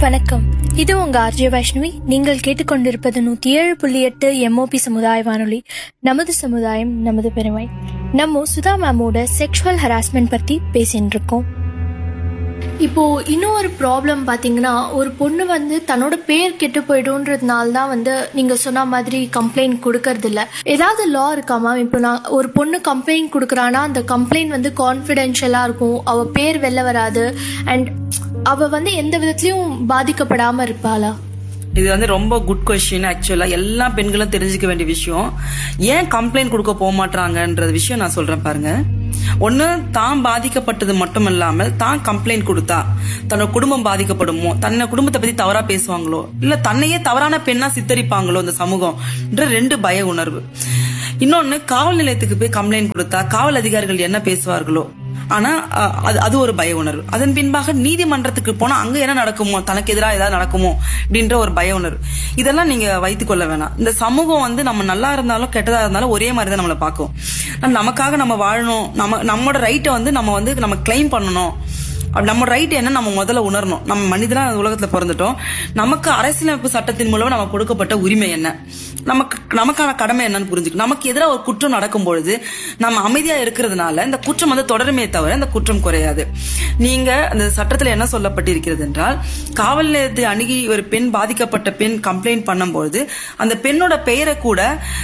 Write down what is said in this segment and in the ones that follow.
வணக்கம் இது உங்க ஆர்ஜே வைஷ்ணவி நீங்கள் கேட்டுக்கொண்டிருப்பது நூத்தி ஏழு புள்ளி எட்டு எம்ஓபி சமுதாய வானொலி நமது சமுதாயம் நமது பெருமை நம்ம சுதா மேமோட செக்ஷுவல் ஹராஸ்மெண்ட் பத்தி பேசிட்டு இருக்கோம் இப்போ இன்னொரு ப்ராப்ளம் பாத்தீங்கன்னா ஒரு பொண்ணு வந்து தன்னோட பேர் கெட்டு போயிடும்ன்றதுனால தான் வந்து நீங்க சொன்ன மாதிரி கம்ப்ளைண்ட் கொடுக்கறது இல்ல ஏதாவது லா இருக்காமா இப்போ நான் ஒரு பொண்ணு கம்ப்ளைண்ட் கொடுக்குறான்னா அந்த கம்ப்ளைண்ட் வந்து கான்ஃபிடென்ஷியலா இருக்கும் அவ பேர் வெளில வராது அண்ட் அவ வந்து எந்த விதத்திலயும் பாதிக்கப்படாம இருப்பாளா இது வந்து ரொம்ப குட் கொஸ்டின் ஆக்சுவலா எல்லா பெண்களும் தெரிஞ்சுக்க வேண்டிய விஷயம் ஏன் கம்ப்ளைண்ட் கொடுக்க போக மாட்டாங்கன்ற விஷயம் நான் சொல்றேன் பாருங்க ஒண்ணு தான் பாதிக்கப்பட்டது மட்டும் இல்லாமல் தான் கம்ப்ளைண்ட் கொடுத்தா தன்னோட குடும்பம் பாதிக்கப்படுமோ தன்னை குடும்பத்தை பத்தி தவறா பேசுவாங்களோ இல்ல தன்னையே தவறான பெண்ணா சித்தரிப்பாங்களோ இந்த சமூகம்ன்ற ரெண்டு பய உணர்வு இன்னொன்னு காவல் நிலையத்துக்கு போய் கம்ப்ளைண்ட் கொடுத்தா காவல் அதிகாரிகள் என்ன பேசுவார்களோ ஆனா அஹ், அது அது ஒரு பய உணர்வு அதன் பின்பாக நீதிமன்றத்துக்கு போனா அங்க என்ன நடக்குமோ தனக்கு எதிராக ஏதாவது நடக்குமோ அப்படின்ற ஒரு பய உணர்வு இதெல்லாம் நீங்க வைத்துக் கொள்ள வேணாம் இந்த சமூகம் வந்து நம்ம நல்லா இருந்தாலும் கெட்டதா இருந்தாலும் ஒரே மாதிரி தான் நம்மளை பார்க்கும் நம்ம- நமக்காக நம்ம வாழணும் நம்ம நம்மளோட ரைட்டை வந்து நம்ம வந்து நம்ம கிளைம் பண்ணணும் அப்படி நம்ம ரைட் என்ன நம்ம முதல்ல உணரணும் நம்ம மனிதனா இந்த உலகத்துல பிறந்துட்டோம் நமக்கு அரசியலமைப்பு சட்டத்தின் மூலம் நமக்கு கொடுக்கப்பட்ட உரிமை என்ன நமக்கு நமக்கான கடமை என்னன்னு புரிஞ்சுக்கணும் நமக்கு எதிராக ஒரு குற்றம் நடக்கும் பொழுது நம்ம அமைதியா இருக்கிறதுனால இந்த குற்றம் வந்து தொடருமே தவிர இந்த குற்றம் குறையாது நீங்க அந்த சட்டத்துல என்ன சொல்லப்பட்டிருக்கிறது என்றால் காவல் நிலையத்தை அணுகி ஒரு பெண் பாதிக்கப்பட்ட பெண் கம்ப்ளைண்ட் பண்ணும்போது அந்த பெண்ணோட பெயரை கூட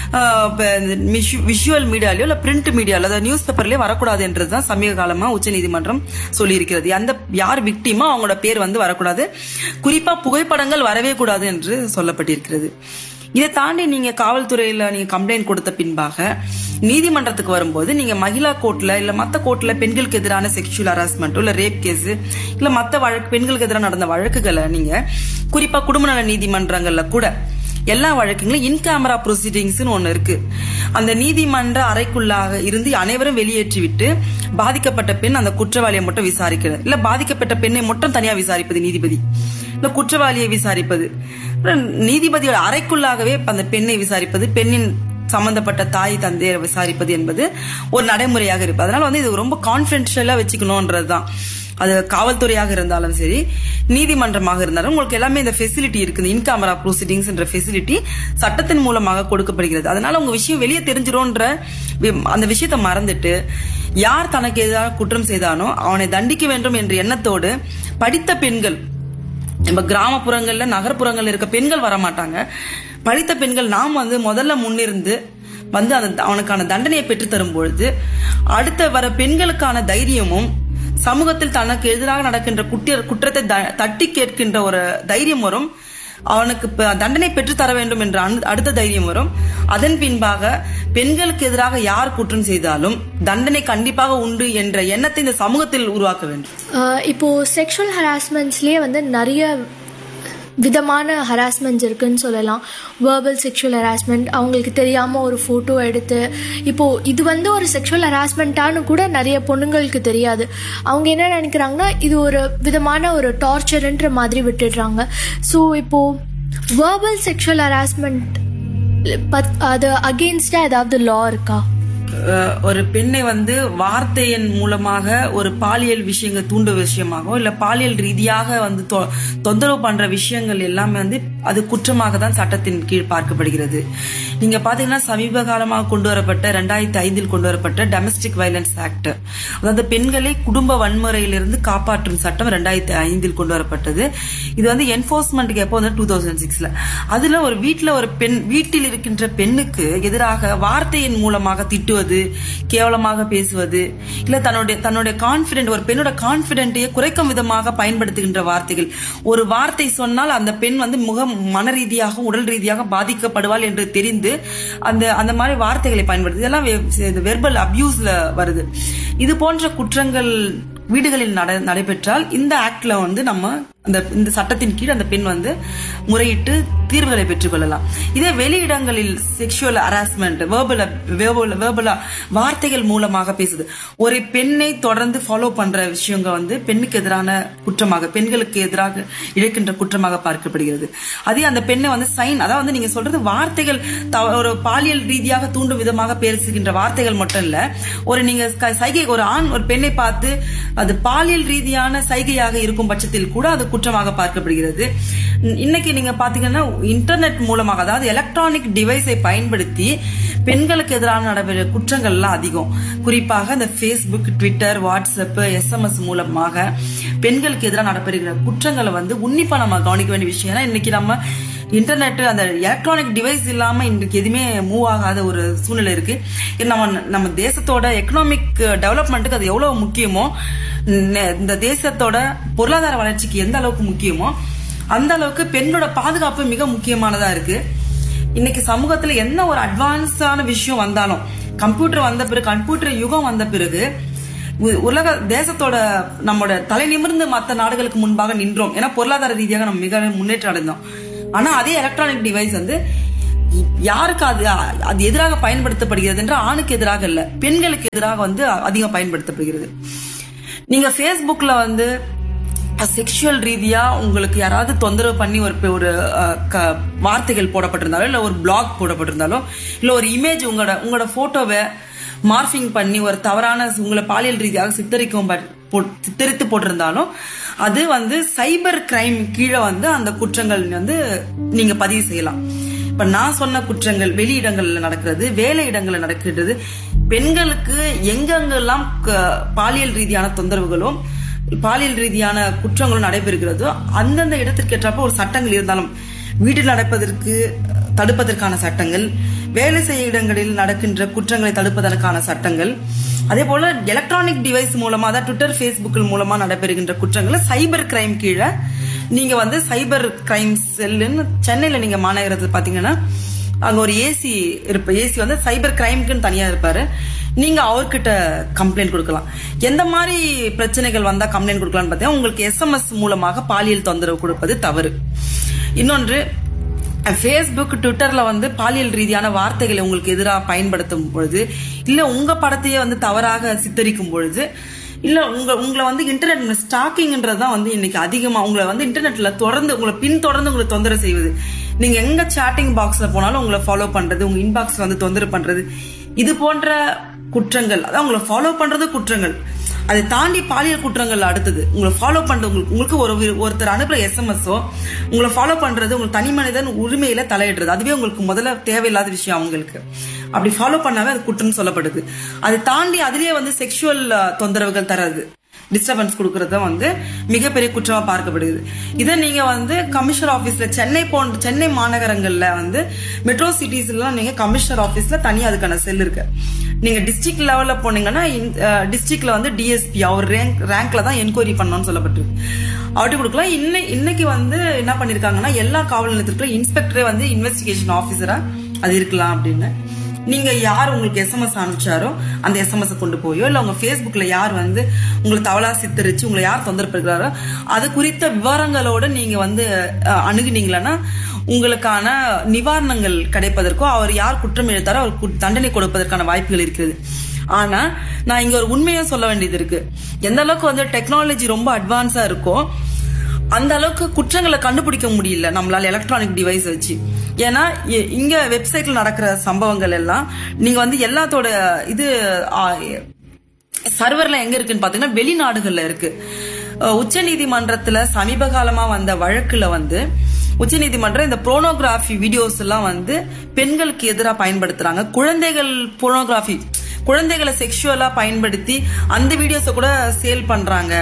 விஷுவல் மீடியாலயோ இல்ல பிரிண்ட் மீடியாலோ அதாவது நியூஸ் பேப்பர்லயோ வரக்கூடாது என்றதுதான் சமீப காலமா உச்சநீதிமன்றம் சொல்லியிருக்கிறது அந்த யார் விக்டிமோ அவங்களோட பேர் வந்து வரக்கூடாது குறிப்பா புகைப்படங்கள் வரவே கூடாது என்று சொல்லப்பட்டிருக்கிறது இதை தாண்டி நீங்க காவல்துறையில நீங்க கம்ப்ளைண்ட் கொடுத்த பின்பாக நீதிமன்றத்துக்கு வரும்போது நீங்க மகிழா கோர்ட்ல இல்ல மத்த கோர்ட்ல பெண்களுக்கு எதிரான செக்ஷுவல் ஹராஸ்மெண்ட் இல்ல ரேப் கேஸ் இல்ல மத்த வழக்கு பெண்களுக்கு எதிராக நடந்த வழக்குகளை நீங்க குறிப்பா குடும்ப நல நீதிமன்றங்கள்ல கூட எல்லா வழக்குகளும் இன் கேமரா ப்ரொசீடிங்ஸ் ஒன்னு இருக்கு அந்த நீதிமன்ற அறைக்குள்ளாக இருந்து அனைவரும் வெளியேற்றி விட்டு பாதிக்கப்பட்ட பெண் அந்த குற்றவாளியை மட்டும் விசாரிக்கிறது இல்ல பாதிக்கப்பட்ட பெண்ணை மட்டும் தனியா விசாரிப்பது நீதிபதி இல்ல குற்றவாளியை விசாரிப்பது அப்புறம் நீதிபதியோட அறைக்குள்ளாகவே அந்த பெண்ணை விசாரிப்பது பெண்ணின் சம்பந்தப்பட்ட தாய் தந்தையை விசாரிப்பது என்பது ஒரு நடைமுறையாக இருக்கு அதனால வந்து இது ரொம்ப கான்பிடென்ஷியலா வச்சுக்கணும்ன்றதுதான் அது காவல்துறையாக இருந்தாலும் சரி நீதிமன்றமாக இருந்தாலும் உங்களுக்கு எல்லாமே இந்த ஃபெசிலிட்டி இருக்குது இன் கேமரா ப்ரொசீடிங்ஸ் என்ற ஃபெசிலிட்டி சட்டத்தின் மூலமாக கொடுக்கப்படுகிறது அதனால உங்க விஷயம் வெளியே தெரிஞ்சிரும்ன்ற வி- அந்த விஷயத்தை மறந்துட்டு யார் தனக்கு எதிராக குற்றம் செய்தானோ அவனை தண்டிக்க வேண்டும் என்ற எண்ணத்தோடு படித்த பெண்கள் நம்ம கிராமப்புறங்கள்ல நகர்ப்புறங்கள்ல இருக்க பெண்கள் வர மாட்டாங்க படித்த பெண்கள் நாம் வந்து முதல்ல முன்னிருந்து வந்து அந்த அவனுக்கான தண்டனையை பெற்று தரும் பொழுது அடுத்த வர பெண்களுக்கான தைரியமும் சமூகத்தில் தனக்கு எதிராக நடக்கின்ற குற்ற குற்றத்தை த- தட்டி கேட்கின்ற ஒரு தைரியம் வரும் அவனுக்கு ப- தண்டனை பெற்று தர வேண்டும் என்ற அன்- அடுத்த தைரியம் வரும் அதன் பின்பாக பெண்களுக்கு எதிராக யார் குற்றம் செய்தாலும் தண்டனை கண்டிப்பாக உண்டு என்ற எண்ணத்தை இந்த சமூகத்தில் உருவாக்க வேண்டும் ஆஹ் இப்போ செக்ஷுவல் ஹராஸ்மெண்ட்ஸ்லயே வந்து நிறைய விதமான ஹராஸ்மெண்ட்ஸ் இருக்குன்னு சொல்லலாம் வேர்பல் செக்ஷுவல் ஹராஸ்மெண்ட் அவங்களுக்கு தெரியாம ஒரு போட்டோ எடுத்து இப்போ இது வந்து ஒரு செக்ஷுவல் ஹராஸ்மெண்ட்டான்னு கூட நிறைய பொண்ணுங்களுக்கு தெரியாது அவங்க என்ன நினைக்கிறாங்கன்னா இது ஒரு விதமான ஒரு டார்ச்சர்ன்ற மாதிரி விட்டுடுறாங்க ஸோ இப்போ வேர்பல் செக்ஷுவல் ஹராஸ்மெண்ட் அது அகெயின்ஸ்டா ஏதாவது லா இருக்கா அஹ் ஒரு பெண்ணை வந்து வார்த்தையின் மூலமாக ஒரு பாலியல் விஷயங்கள் தூண்டு விஷயமாகவோ இல்ல பாலியல் ரீதியாக வந்து தொ- தொந்தரவு பண்ற விஷயங்கள் எல்லாமே வந்து அது குற்றமாக தான் சட்டத்தின் கீழ் பார்க்கப்படுகிறது நீங்க பாத்தீங்கன்னா சமீப காலமாக கொண்டு வரப்பட்ட ரெண்டாயிரத்தி ஐந்தில் கொண்டு வரப்பட்ட டொமஸ்டிக் வயலன்ஸ் ஆக்ட் அதாவது பெண்களை குடும்ப வன்முறையிலிருந்து காப்பாற்றும் சட்டம் ரெண்டாயிரத்தி ஐந்தில் கொண்டு வரப்பட்டது இது வந்து என்போர்ஸ்மெண்ட்டுக்கு எப்போ வந்து டூ தௌசண்ட் சிக்ஸ்ல அதுல ஒரு வீட்டுல ஒரு பெண் வீட்டில் இருக்கின்ற பெண்ணுக்கு எதிராக வார்த்தையின் மூலமாக திட்டுவது கேவலமாக பேசுவது இல்ல தன்னுடைய தன்னுடைய கான்பிடென்ட் ஒரு பெண்ணோட கான்பிடென்ட்டையே குறைக்கும் விதமாக பயன்படுத்துகின்ற வார்த்தைகள் ஒரு வார்த்தை சொன்னால் அந்த பெண் வந்து முக மன ரீதியாக உடல் ரீதியாக பாதிக்கப்படுவாள் என்று தெரிந்து அந்த அந்த மாதிரி வார்த்தைகளை பயன்படுத்து இதெல்லாம் வெர்பல் அபியூஸ்ல வருது இது போன்ற குற்றங்கள் வீடுகளில் நட நடைபெற்றால் இந்த ஆக்ட்ல வந்து நம்ம அந்த இந்த சட்டத்தின் கீழ் அந்த பெண் வந்து முறையிட்டு தீர்வுகளை பெற்றுக்கொள்ளலாம் இதே வெளியிடங்களில் செக்ஷுவல் ஹராஸ்மெண்ட் வேர்பல் வேர்பலா வார்த்தைகள் மூலமாக பேசுது ஒரு பெண்ணை தொடர்ந்து ஃபாலோ பண்ற விஷயங்க வந்து பெண்ணுக்கு எதிரான குற்றமாக பெண்களுக்கு எதிராக இழைக்கின்ற குற்றமாக பார்க்கப்படுகிறது அதே அந்த பெண்ணை வந்து சைன் அதாவது வந்து நீங்க சொல்றது வார்த்தைகள் தவ- ஒரு பாலியல் ரீதியாக தூண்டும் விதமாக பேசுகின்ற வார்த்தைகள் மட்டும் இல்ல ஒரு நீங்க க- சைகை ஒரு ஆண் ஒரு பெண்ணை பார்த்து அது பாலியல் ரீதியான சைகையாக இருக்கும் பட்சத்தில் கூட அது குற்றமாக பார்க்கப்படுகிறது இன்- இன்னைக்கு நீங்க பாத்தீங்கன்னா இன்டர்நெட் மூலமாக அதாவது எலக்ட்ரானிக் டிவைஸை பயன்படுத்தி பெண்களுக்கு எதிரான நடைபெற குற்றங்கள்லாம் அதிகம் குறிப்பாக இந்த ஃபேஸ்புக் ட்விட்டர் வாட்ஸ்அப் எஸ்எம்எஸ் மூலமாக பெண்களுக்கு எதிராக நடைபெறுகிற குற்றங்களை வந்து உன்னிப்பா நம்ம கவனிக்க வேண்டிய விஷயம் ஏன்னா இன்னைக்கு நம்ம இன்டர்நெட் அந்த எலக்ட்ரானிக் டிவைஸ் இல்லாம இன்றைக்கு எதுவுமே மூவ் ஆகாத ஒரு சூழ்நிலை இருக்கு இது நம்ம நம்ம தேசத்தோட எக்கனாமிக் டெவலப்மெண்ட்டுக்கு அது எவ்வளவு முக்கியமோ நெ- இந்த தேசத்தோட பொருளாதார வளர்ச்சிக்கு எந்த அளவுக்கு முக்கியமோ அந்த அளவுக்கு பெண்ணோட பாதுகாப்பு மிக முக்கியமானதா இருக்கு இன்னைக்கு சமூகத்துல என்ன ஒரு அட்வான்ஸான விஷயம் வந்தாலும் கம்ப்யூட்டர் வந்த பிறகு கம்ப்யூட்டர் யுகம் வந்த பிறகு உ- உலக தேசத்தோட நம்மளோட தலை நிமிர்ந்து மற்ற நாடுகளுக்கு முன்பாக நின்றோம் ஏன்னா பொருளாதார ரீதியாக நம்ம மிக முன்னேற்றம் அடைந்தோம் ஆனா அதே எலக்ட்ரானிக் டிவைஸ் வந்து யாருக்கு அது அது எதிராக பயன்படுத்தப்படுகிறது என்ற ஆணுக்கு எதிராக இல்ல பெண்களுக்கு எதிராக வந்து அதிகம் பயன்படுத்தப்படுகிறது நீங்க Facebookல வந்து செக்ஷுவல் ரீதியா உங்களுக்கு யாராவது தொந்தரவு பண்ணி ஒரு பெ- ஒரு அஹ், க- வார்த்தைகள் போடப்பட்டிருந்தாலோ இல்ல ஒரு பிளாக் போடப்பட்டிருந்தாலோ இல்ல ஒரு இமேஜ் உங்களோட உங்களோட போட்டோவை மார்பிங் பண்ணி ஒரு தவறான உங்களை பாலியல் ரீதியாக சித்தரிக்கும் பட்- போ- சித்தரித்து போட்டிருந்தாலும் அது வந்து சைபர் கிரைம் கீழே வந்து அந்த குற்றங்கள் வந்து நீங்க பதிவு செய்யலாம் இப்ப நான் சொன்ன குற்றங்கள் வெளியிடங்கள்ல நடக்கிறது வேலை இடங்கள்ல நடக்கிறது பெண்களுக்கு எங்கெங்கெல்லாம் க- பாலியல் ரீதியான தொந்தரவுகளும் பாலியல் ரீதியான குற்றங்களும் நடைபெறுகிறதோ அந்தந்த இடத்திற்கு ஏற்றாப்ப ஒரு சட்டங்கள் இருந்தாலும் வீட்டில் நடப்பதற்கு தடுப்பதற்கான சட்டங்கள் வேலை செய்ய இடங்களில் நடக்கின்ற குற்றங்களை தடுப்பதற்கான சட்டங்கள் அதே போல எலக்ட்ரானிக் டிவைஸ் மூலமா அதாவது ட்விட்டர் ஃபேஸ்புக் மூலமா நடைபெறுகின்ற குற்றங்களை சைபர் கிரைம் கீழே நீங்க வந்து சைபர் கிரைம் செல்லுன்னு சென்னையில நீங்க மாநகரத்தில் பாத்தீங்கன்னா அங்க ஒரு ஏசி இருப்ப ஏசி வந்து சைபர் கிரைம்க்குன்னு தனியா இருப்பாரு நீங்க அவர்கிட்ட கம்ப்ளைண்ட் கொடுக்கலாம் எந்த மாதிரி பிரச்சனைகள் வந்தா கம்ப்ளைண்ட் கொடுக்கலாம்னு பார்த்தீங்கன்னா உங்களுக்கு எஸ்எம்எஸ் மூலமாக பாலியல் தொந்தரவு கொடுப்பது தவறு இன்னொன்று ஃபேஸ்புக் ட்விட்டர்ல வந்து பாலியல் ரீதியான வார்த்தைகளை உங்களுக்கு எதிராக பயன்படுத்தும் பொழுது இல்ல உங்க படத்தையே வந்து தவறாக சித்தரிக்கும் பொழுது இல்ல உங்க உங்களை வந்து இன்டர்நெட் ஸ்டாக்கிங்ன்றது தான் வந்து இன்னைக்கு அதிகமா உங்களை வந்து இன்டர்நெட்ல தொடர்ந்து உங்களை பின் தொடர்ந்து உங்களை தொந்தரவு செய்வது நீங்க எங்க சாட்டிங் பாக்ஸ்ல போனாலும் உங்களை ஃபாலோ பண்றது உங்க இன்பாக்ஸ்ல வந்து தொந்தரவு பண்றது இது போன்ற குற்றங்கள் அதான் உங்களை ஃபாலோ பண்றது குற்றங்கள் அதை தாண்டி பாலியல் குற்றங்கள் அடுத்தது உங்களை ஃபாலோ பண்றது உங்களுக்கு உங்களுக்கு ஒரு வி- ஒருத்தர் அனுப்புற எஸ்எம்எஸ்ஓ உங்களை ஃபாலோ பண்றது உங்க தனி மனிதன் உரிமையில தலையிடுறது அதுவே உங்களுக்கு முதல்ல தேவையில்லாத விஷயம் அவங்களுக்கு அப்படி ஃபாலோ பண்ணாவே அது குற்றம் சொல்லப்படுது அதை தாண்டி அதுலயே வந்து செக்ஷுவல் தொந்தரவுகள் தராது டிஸ்டர்பன்ஸ் கொடுக்கறது வந்து மிகப்பெரிய குற்றமா பார்க்கப்படுது இதை நீங்க வந்து கமிஷனர் ஆபீஸ்ல சென்னை போன்ற சென்னை மாநகரங்கள்ல வந்து மெட்ரோ சிட்டிஸ்லாம் நீங்க கமிஷனர் ஆபீஸ்ல தனியா அதுக்கான செல் இருக்கு நீங்க டிஸ்ட்ரிக்ட் லெவல்ல போனீங்கன்னா டிஸ்ட்ரிக்ட்ல வந்து டிஎஸ்பி அவர் ரேங்க் ரேங்க்ல தான் என்கொயரி பண்ணணும்னு சொல்லப்பட்டிருக்கு அவர்கிட்ட கொடுக்கலாம் இன்னை இன்னைக்கு வந்து என்ன பண்ணிருக்காங்கன்னா எல்லா காவல் நிலையத்திற்கும் இன்ஸ்பெக்டரே வந்து இன்வெஸ்டிகேஷன் ஆபீசரா அது இருக்கலாம் அப்படின்னு நீங்க யார் உங்களுக்கு எஸ்எம்எஸ் அனுப்பிச்சாரோ அந்த எஸ்எம்எஸ் கொண்டு போயோ இல்ல உங்க Facebookல யார் வந்து உங்களை தவளா சித்தரிச்சு உங்களை யார் தொந்தரப்படுகிறாரோ அது குறித்த விவரங்களோட நீங்க வந்து அஹ், அணுகுனீங்களன்னா உங்களுக்கான நிவாரணங்கள் கிடைப்பதற்கோ அவர் யார் குற்றம் இழுத்தாரோ அவர் கு- தண்டனை கொடுப்பதற்கான வாய்ப்புகள் இருக்கிறது ஆனா நான் இங்க ஒரு உண்மையா சொல்ல வேண்டியது இருக்கு எந்த அளவுக்கு வந்து டெக்னாலஜி ரொம்ப அட்வான்ஸா இருக்கோ அந்த அளவுக்கு குற்றங்களை கண்டுபிடிக்க முடியல நம்மளால எலக்ட்ரானிக் டிவைஸ் வச்சு ஏன்னா இ- இங்க வெப்சைட்ல நடக்கிற சம்பவங்கள் எல்லாம் நீங்க வந்து எல்லாத்தோட இது சர்வர்ல எங்க இருக்குன்னு பாத்தீங்கன்னா வெளிநாடுகள்ல இருக்கு உச்ச நீதிமன்றத்துல சமீப காலமா வந்த வழக்குல வந்து உச்சநீதிமன்றம் இந்த புரோனோகிராஃபி வீடியோஸ் எல்லாம் வந்து பெண்களுக்கு எதிராக பயன்படுத்துறாங்க குழந்தைகள் புரோனோகிராஃபி குழந்தைகளை செக்ஷுவலா பயன்படுத்தி அந்த வீடியோஸை கூட சேல் பண்றாங்க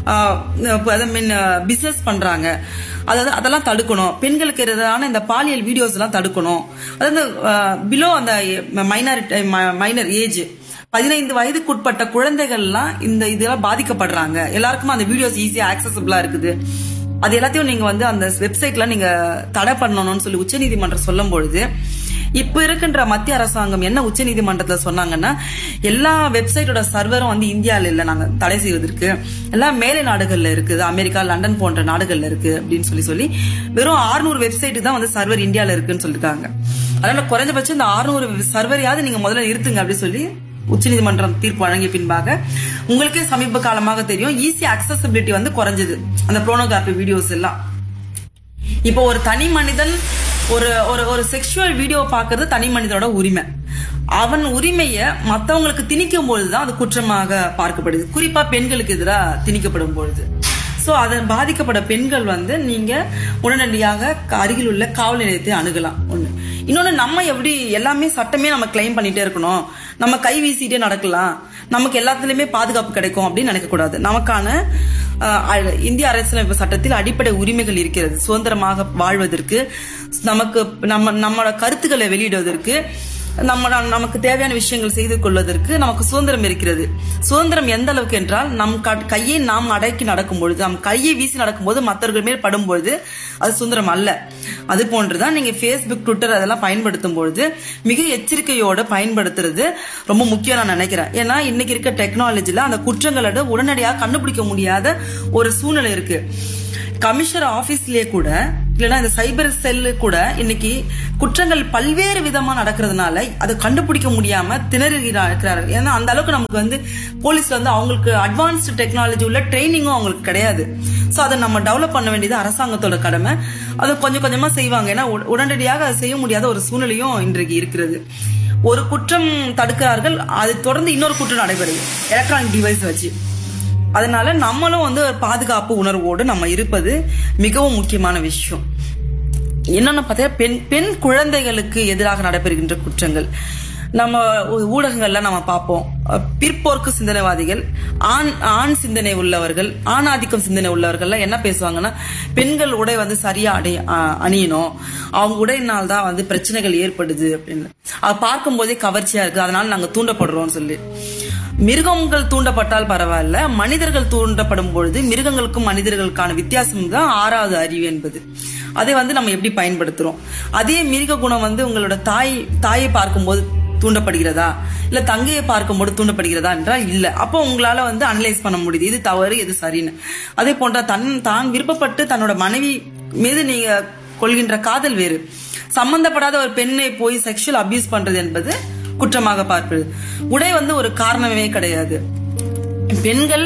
மீன் பிசினஸ் பண்றாங்க அதாவது அதெல்லாம் தடுக்கணும் பெண்களுக்கு எதிரான இந்த பாலியல் வீடியோஸ் எல்லாம் தடுக்கணும் அதாவது பிலோ அந்த மைனாரிட்டி மைனர் ஏஜ் பதினைந்து வயதுக்குட்பட்ட குழந்தைகள்லாம் இந்த இதெல்லாம் பாதிக்கப்படுறாங்க எல்லாருக்குமே அந்த வீடியோஸ் ஈஸியா ஆக்சசபிளா இருக்குது அது எல்லாத்தையும் நீங்க வந்து அந்த வெப்சைட்ல நீங்க தடை பண்ணணும்னு சொல்லி உச்சநீதிமன்றம் சொல்லும் பொழுது இப்ப இருக்கின்ற மத்திய அரசாங்கம் என்ன உச்சநீதிமன்றத்துல சொன்னாங்கன்னா எல்லா வெப்சைட்டோட சர்வரும் வந்து இந்தியால இல்ல நாங்க தடை செய்வதற்கு எல்லாம் மேலை நாடுகள்ல இருக்குது அமெரிக்கா லண்டன் போன்ற நாடுகள்ல இருக்கு அப்படின்னு சொல்லி சொல்லி வெறும் 600 வெப்சைட் தான் வந்து சர்வர் இந்தியால இருக்குன்னு சொல்லிருக்காங்க அதனால குறைஞ்சபட்சம் இந்த 600 சர்வரையாவது நீங்க முதல்ல நிறுத்துங்க அப்படி சொல்லி உச்சநீதிமன்றம் தீர்ப்பு வழங்கிய பின்பாக உங்களுக்கே சமீப காலமாக தெரியும் ஈஸி அக்சசபிலிட்டி வந்து குறைஞ்சது அந்த புரோனோகிராபி வீடியோஸ் எல்லாம் இப்போ ஒரு தனி மனிதன் ஒரு ஒரு ஒரு செக்ஷுவல் வீடியோ பாக்குறது தனி மனிதனோட உரிமை அவன் உரிமைய மத்தவங்களுக்கு திணிக்கும் பொழுதுதான் அது குற்றமாக பார்க்கப்படுது குறிப்பா பெண்களுக்கு எதிராக திணிக்கப்படும் பொழுது சோ அதன் பாதிக்கப்பட்ட பெண்கள் வந்து நீங்க உடனடியாக அருகில் உள்ள காவல் நிலையத்தை அணுகலாம் ஒண்ணு இன்னொன்னு நம்ம எப்படி எல்லாமே சட்டமே நம்ம கிளைம் பண்ணிட்டே இருக்கணும் நம்ம கை வீசிட்டே நடக்கலாம் நமக்கு எல்லாத்துலயுமே பாதுகாப்பு கிடைக்கும் அப்படின்னு நினைக்க கூடாது நமக்கான அஹ், அ- இந்திய அரசியலமைப்பு சட்டத்தில் அடிப்படை உரிமைகள் இருக்கிறது சுதந்திரமாக வாழ்வதற்கு நமக்கு நம்ம நம்மளோட கருத்துக்களை வெளியிடுவதற்கு நம்ம நமக்கு தேவையான விஷயங்கள் செய்து கொள்வதற்கு நமக்கு சுதந்திரம் இருக்கிறது சுதந்திரம் எந்த அளவுக்கு என்றால் நம் க- கையை நாம் அடக்கி நடக்கும் பொழுது நம் கையை வீசி நடக்கும்போது மற்றவர்கள் மேல் படும் பொழுது அது சுதந்திரம் அல்ல அது போன்றுதான் நீங்க ஃபேஸ்புக் ட்விட்டர் அதெல்லாம் பயன்படுத்தும் பொழுது மிக எச்சரிக்கையோட பயன்படுத்துறது ரொம்ப முக்கியம் நான் நினைக்கிறேன் ஏன்னா இன்னைக்கு இருக்க டெக்னாலஜில அந்த குற்றங்களோட உடனடியாக கண்டுபிடிக்க முடியாத ஒரு சூழ்நிலை இருக்கு கமிஷனர் ஆபீஸ்லயே கூட இல்லைன்னா இந்த சைபர் செல்லு கூட இன்னைக்கு குற்றங்கள் பல்வேறு விதமா நடக்கிறதுனால அதை கண்டுபிடிக்க முடியாம திணறுகிறா இருக்கிறார்கள் ஏன்னா அந்த அளவுக்கு நமக்கு வந்து போலீஸ்ல வந்து அவங்களுக்கு அட்வான்ஸ்டு டெக்னாலஜி உள்ள ட்ரைனிங்கும் அவங்களுக்கு கிடையாது சோ அதை நம்ம டெவலப் பண்ண வேண்டியது அரசாங்கத்தோட கடமை அதை கொஞ்சம் கொஞ்சமா செய்வாங்க ஏன்னா உட- உடனடியாக அதை செய்ய முடியாத ஒரு சூழ்நிலையும் இன்றைக்கு இருக்கிறது ஒரு குற்றம் தடுக்கிறார்கள் அது தொடர்ந்து இன்னொரு குற்றம் நடைபெறுது எலக்ட்ரானிக் டிவைஸ் வச்சு அதனால நம்மளும் வந்து ஒரு பாதுகாப்பு உணர்வோடு நம்ம இருப்பது மிகவும் முக்கியமான விஷயம் என்னன்னு பார்த்தா பெண் பெண் குழந்தைகளுக்கு எதிராக நடைபெறுகின்ற குற்றங்கள் நம்ம ஊ- ஊடகங்கள்ல நம்ம பார்ப்போம் அஹ் பிற்போக்கு சிந்தனைவாதிகள் ஆண் ஆண் சிந்தனை உள்ளவர்கள் ஆணாதிக்கம் சிந்தனை உள்ளவர்கள் என்ன பேசுவாங்கன்னா பெண்கள் உடை வந்து சரியா அடை அ- அணியணும் அவங்க உடையினால் தான் வந்து பிரச்சனைகள் ஏற்படுது அப்படின்னு அதை பார்க்கும் போதே கவர்ச்சியா இருக்கு அதனால நாங்க தூண்டப்படுறோம்னு சொல்லி மிருகங்கள் தூண்டப்பட்டால் பரவாயில்ல மனிதர்கள் தூண்டப்படும் பொழுது மிருகங்களுக்கும் மனிதர்களுக்கான வித்தியாசம் தான் ஆறாவது அறிவு என்பது அதை வந்து நம்ம எப்படி பயன்படுத்துறோம் அதே மிருக குணம் வந்து உங்களோட தாய் தாயை பார்க்கும்போது தூண்டப்படுகிறதா இல்ல தங்கையை பார்க்கும்போது தூண்டப்படுகிறதா என்றால் இல்ல அப்போ உங்களால வந்து அனலைஸ் பண்ண முடியுது இது தவறு இது சரின்னு அதே போன்ற தன் தான் விருப்பப்பட்டு தன்னோட மனைவி மீது நீங்க கொள்கின்ற காதல் வேறு சம்பந்தப்படாத ஒரு பெண்ணை போய் செக்ஷுவல் அபியூஸ் பண்றது என்பது குற்றமாக பார்ப்பது உடை வந்து ஒரு காரணமே கிடையாது பெண்கள்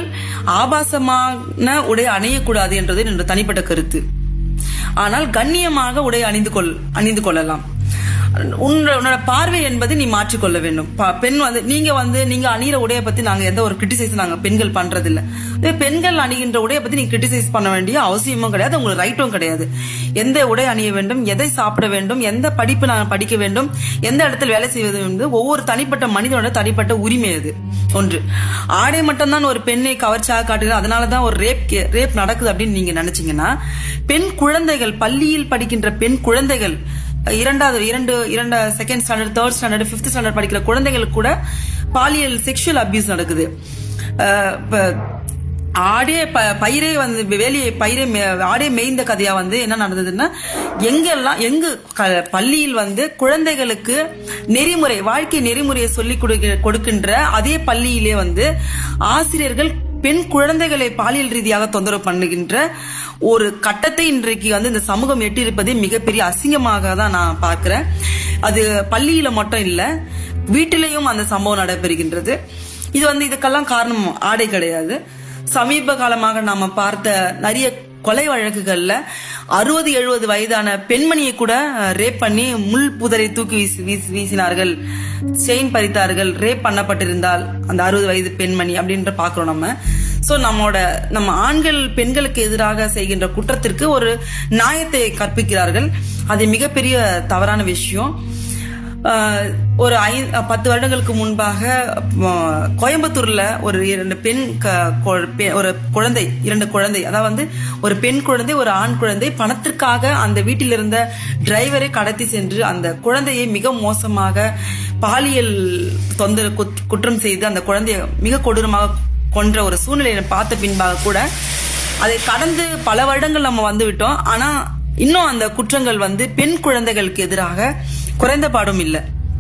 ஆபாசமான உடை அணியக்கூடாது என்றது என்னோட தனிப்பட்ட கருத்து ஆனால் கண்ணியமாக உடை அணிந்து கொள் அணிந்து கொள்ளலாம் உன்னோட உன்னோட பார்வை என்பது நீ மாற்றிக்கொள்ள வேண்டும் ப- பெண் வந்து நீங்க வந்து நீங்க அணிகிற உடையை பத்தி நாங்க எந்த ஒரு கிரிட்டிசைஸ் நாங்க பெண்கள் பண்றது இல்ல இதே பெண்கள் அணிகின்ற உடையை பத்தி நீங்க கிரிட்டிசைஸ் பண்ண வேண்டிய அவசியமும் கிடையாது உங்களுக்கு ரைட்டும் கிடையாது எந்த உடை அணிய வேண்டும் எதை சாப்பிட வேண்டும் எந்த படிப்பு நான் படிக்க வேண்டும் எந்த இடத்தில் வேலை செய்வது என்று ஒவ்வொரு தனிப்பட்ட மனிதனோட தனிப்பட்ட உரிமை அது ஒன்று ஆடை மட்டும்தான் ஒரு பெண்ணை கவர்ச்சியாக காட்டுகிறது அதனாலதான் ஒரு ரேப் ரேப் நடக்குது அப்படின்னு நீங்க நினைச்சீங்கன்னா பெண் குழந்தைகள் பள்ளியில் படிக்கின்ற பெண் குழந்தைகள் இரண்டாவது இரண்டு இரண்டு second standard third standard fifth standard படிக்கிற குழந்தைகளுக்கு கூட பாலியல் செக்ஷுவல் அபியூஸ் நடக்குது அஹ் இப்ப ஆடே ப- பயிரே வந்து வேலையை பயிரை மே- ஆடே மேய்ந்த கதையா வந்து என்ன நடந்ததுன்னா எங்கெல்லாம் எங்கு க- பள்ளியில் வந்து குழந்தைகளுக்கு நெறிமுறை வாழ்க்கை நெறிமுறையை சொல்லிக் கொடுக்க- கொடுக்கின்ற அதே பள்ளியிலே வந்து ஆசிரியர்கள் பெண் குழந்தைகளை பாலியல் ரீதியாக தொந்தரவு பண்ணுகின்ற ஒரு கட்டத்தை இன்றைக்கு வந்து இந்த சமூகம் எட்டியிருப்பதே மிகப்பெரிய அசிங்கமாக தான் நான் பார்க்கிறேன் அது பள்ளியில மட்டும் இல்ல வீட்டிலேயும் அந்த சம்பவம் நடைபெறுகின்றது இது வந்து இதுக்கெல்லாம் காரணம் ஆடை கிடையாது சமீப காலமாக நாம பார்த்த நிறைய கொலை வழக்குகள்ல அறுபது எழுபது வயதான பெண்மணியை கூட ரேப் பண்ணி முள் புதரை தூக்கி வீசி வீசி- வீசினார்கள் செயின் பறித்தார்கள் ரேப் பண்ணப்பட்டிருந்தால் அந்த அறுபது வயது பெண்மணி அப்படின்ற பாக்குறோம் நம்ம சோ நம்மளோட நம்ம ஆண்கள் பெண்களுக்கு எதிராக செய்கின்ற குற்றத்திற்கு ஒரு நியாயத்தை கற்பிக்கிறார்கள் அது மிகப்பெரிய தவறான விஷயம் ஆஹ் ஒரு ஐ பத்து வருடங்களுக்கு முன்பாக ஆஹ் கோயம்புத்தூர்ல ஒரு இரண்டு பெண் க- கொ- பெ- ஒரு குழந்தை இரண்டு குழந்தை அதாவது வந்து ஒரு பெண் குழந்தை ஒரு ஆண் குழந்தை பணத்திற்காக அந்த வீட்டில் இருந்த டிரைவரை கடத்தி சென்று அந்த குழந்தையை மிக மோசமாக பாலியல் தொந்தர குத்- குற்றம் செய்து அந்த குழந்தையை மிக கொடூரமாக கொன்ற ஒரு சூழ்நிலையை பார்த்த பின்பாக கூட அதை கடந்து பல வருடங்கள் நம்ம வந்து விட்டோம் ஆனா இன்னும் அந்த குற்றங்கள் வந்து பெண் குழந்தைகளுக்கு எதிராக குறைந்த பாடும் இல்லை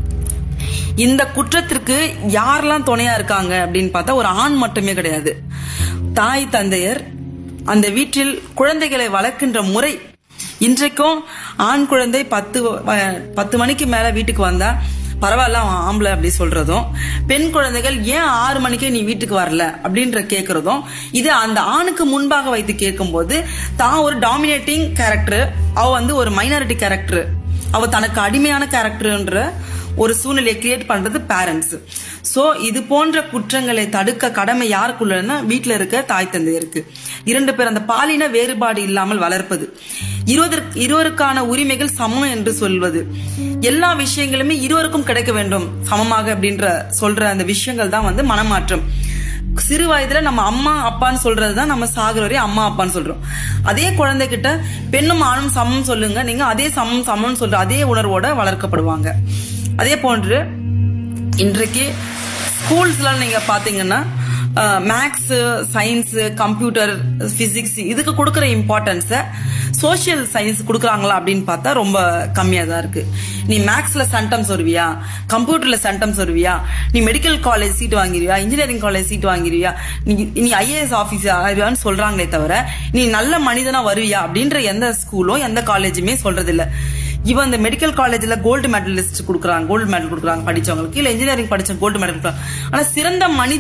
இந்த குற்றத்திற்கு யாரெல்லாம் துணையா இருக்காங்க அப்படின்னு பார்த்தா ஒரு ஆண் மட்டுமே கிடையாது தாய் தந்தையர் அந்த வீட்டில் குழந்தைகளை வளர்க்கின்ற முறை இன்றைக்கும் ஆண் குழந்தை பத்து வ- பத்து மணிக்கு மேல வீட்டுக்கு வந்தா பரவாயில்ல அவன் ஆம்பளை அப்படி சொல்றதும் பெண் குழந்தைகள் ஏன் ஆறு மணிக்கே நீ வீட்டுக்கு வரல அப்படின்ற கேக்குறதும் இது அந்த ஆணுக்கு முன்பாக வைத்து கேட்கும்போது தான் ஒரு டாமினேட்டிங் கேரக்டர் அவ வந்து ஒரு மைனாரிட்டி கேரக்டர் அவ தனக்கு அடிமையான கேரக்டர்ன்ற ஒரு சூழ்நிலையை கிரியேட் பண்றது பேரண்ட்ஸ் சோ இது போன்ற குற்றங்களை தடுக்க கடமை யாருக்குள்ளன்னா வீட்டுல இருக்க தாய் தந்தையருக்கு இரண்டு பேர் அந்த பாலின வேறுபாடு இல்லாமல் வளர்ப்பது இருவதற்கு இருவருக்கான உரிமைகள் சமம் என்று சொல்வது எல்லா விஷயங்களுமே இருவருக்கும் கிடைக்க வேண்டும் சமமாக அப்படின்ற சொல்ற அந்த விஷயங்கள் தான் வந்து மனமாற்றம் சிறு வயதுல நம்ம அம்மா அப்பான்னு சொல்றதுதான் நம்ம சாகுற வரை அம்மா அப்பான்னு சொல்றோம் அதே குழந்தைகிட்ட பெண்ணும் ஆணும் சமம் சொல்லுங்க நீங்க அதே சமம் சமம்னு சொல்ற அதே உணர்வோட வளர்க்கப்படுவாங்க அதே போன்று இன்றைக்கு ஸ்கூல்ஸ்லாம் நீங்க பாத்தீங்கன்னா மேக்ஸ் சயின்ஸ் கம்ப்யூட்டர் பிசிக்ஸ் இதுக்கு கொடுக்குற இம்பார்ட்டன்ஸை சோஷியல் சயின்ஸ் கொடுக்குறாங்களா அப்படின்னு பார்த்தா ரொம்ப கம்மியா தான் இருக்கு நீ மேக்ஸ்ல சென்டம்ஸ் வருவியா கம்ப்யூட்டர்ல சென்டம்ஸ் வருவியா நீ மெடிக்கல் காலேஜ் சீட் வாங்கிருவியா இன்ஜினியரிங் காலேஜ் சீட் வாங்கிருவியா நீ நீ ஐஏஎஸ் ஆபீசர் ஆகிருவியான்னு சொல்றாங்களே தவிர நீ நல்ல மனிதனா வருவியா அப்படின்ற எந்த ஸ்கூலும் எந்த காலேஜுமே சொல்றது இல்ல இவன் இந்த மெடிக்கல் காலேஜ்ல கோல்டு மெடலிஸ்ட் கொடுக்குறாங்க கோல்டு மெடல் கொடுக்குறாங்க படிச்சவங்களுக்கு இல்ல இன்ஜினியரிங் படிச்ச கோல்டு மெடல் கொடுக்குறாங்க ஆனா சிறந்த மனித